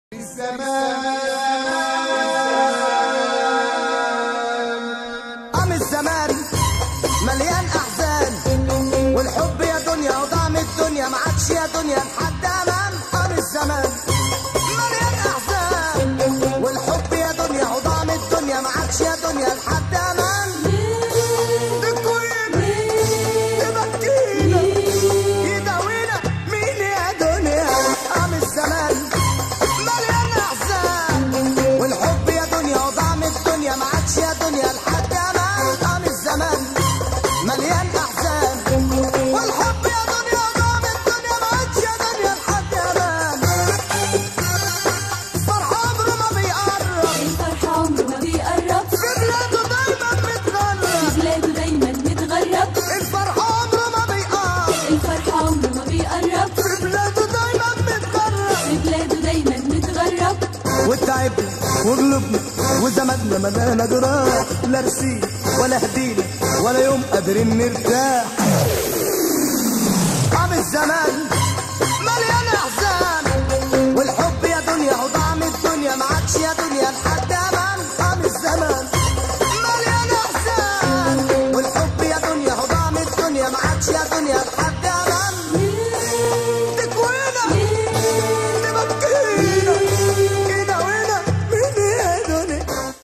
قام الزمان مليان احزان والحب يا دنيا وضعم الدنيا ما عادش يا دنيا لحد امام قام الزمان مليان احزان والحب يا دنيا وضعم الدنيا ما عادش يا دنيا لحد امام تكوينا تبكينا يداوينا مين يا دنيا قام الزمان مليان احزان والحب يا دنيا وضعم الدنيا ما عادش يا دنيا لحد امان قام الزمان مليان احزان والحب يا دنيا وضعم الدنيا ما عادش يا دنيا لحد امان فرح عمره ما بيقرب الفرح عمره ما بيقرب في بلاده دايما متغرب بلاده دايما متغرب الفرح عمره ما بيقرب الفرح عمره ما بيقرب في بلاده دايما متغرب بلاده دايما متغرب وتعبنا وغلبنا وزماننا مليانة جراح لا رسيل ولا هدينا ولا يوم قادرين نرتاح قام الزمان مليان احزان والحب يا دنيا وطعم الدنيا ما عادش يا دنيا الحق